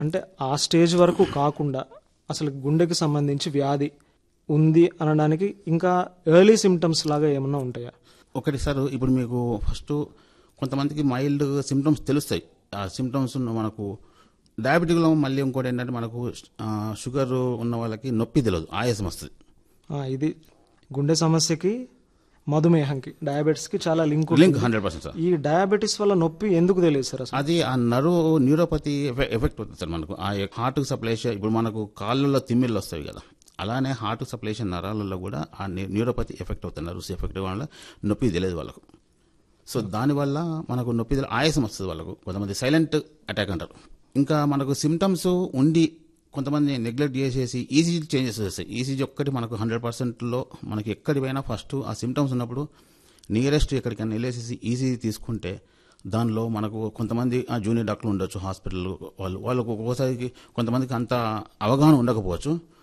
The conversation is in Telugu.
అంటే ఆ స్టేజ్ వరకు కాకుండా అసలు గుండెకి సంబంధించి వ్యాధి ఉంది అనడానికి ఇంకా ఎర్లీ సిమ్టమ్స్ లాగా ఏమన్నా ఉంటాయా ఒకటి సార్ ఇప్పుడు మీకు ఫస్ట్ కొంతమందికి మైల్డ్ సిమ్టమ్స్ తెలుస్తాయి ఆ సిమ్టమ్స్ మనకు డయాబెటిక్లో మళ్ళీ ఇంకోటి ఏంటంటే మనకు ఆ, షుగర్ ఉన్న వాళ్ళకి నొప్పి తెలియదు ఆయాసం వస్తుంది ఆ, ఇది గుండె సమస్యకి మధుమేహంకి డయాబెటిస్కి చాలా link link hundred percent sir ఈ డయాబెటిస్ వల్ల నొప్పి ఎందుకు తెలియదు సార్ అసలు అది ఆ నరు న్యూరోపతి ఎఫె- ఎఫెక్ట్ అవుతుంది సార్ మనకు ఆ హార్ట్కి సప్లైషన్ ఇప్పుడు మనకు కాళ్ళల్లో తిమ్మిళ్ళు వస్తాయి కదా అలానే హార్ట్ సప్లైషన్ నరాలలో కూడా ఆ న్యూ- న్యూరోపతి ఎఫెక్ట్ అవుతుంది నర్వ్స్ ఎఫెక్ట్ వల్ల నొప్పి తెలియదు వాళ్ళకు సో దానివల్ల మనకు నొప్పి తెలి- ఆయాసం వస్తుంది వాళ్ళకు కొంతమంది సైలెంట్ అటాక్ అంటారు ఇంకా మనకు సిమ్టమ్స్ ఉండి కొంతమంది నెగ్లెక్ట్ చేసేసి ఈసీజీ చేంజెస్ వస్తాయి ఈసీజీ ఒక్కటి మనకు హండ్రెడ్ పర్సెంట్లో మనకి ఎక్కడి పోయినా ఫస్ట్ ఆ సిమ్టమ్స్ ఉన్నప్పుడు నియరెస్ట్ ఎక్కడికైనా వెళ్ళేసి ఈసీజీ తీసుకుంటే దానిలో మనకు కొంతమంది ఆ జూనియర్ డాక్టర్లు ఉండొచ్చు హాస్పిటల్ వాళ్ళు వాళ్ళకు ఒక్కోసారికి కొంతమందికి అంత అవగాహన ఉండకపోవచ్చు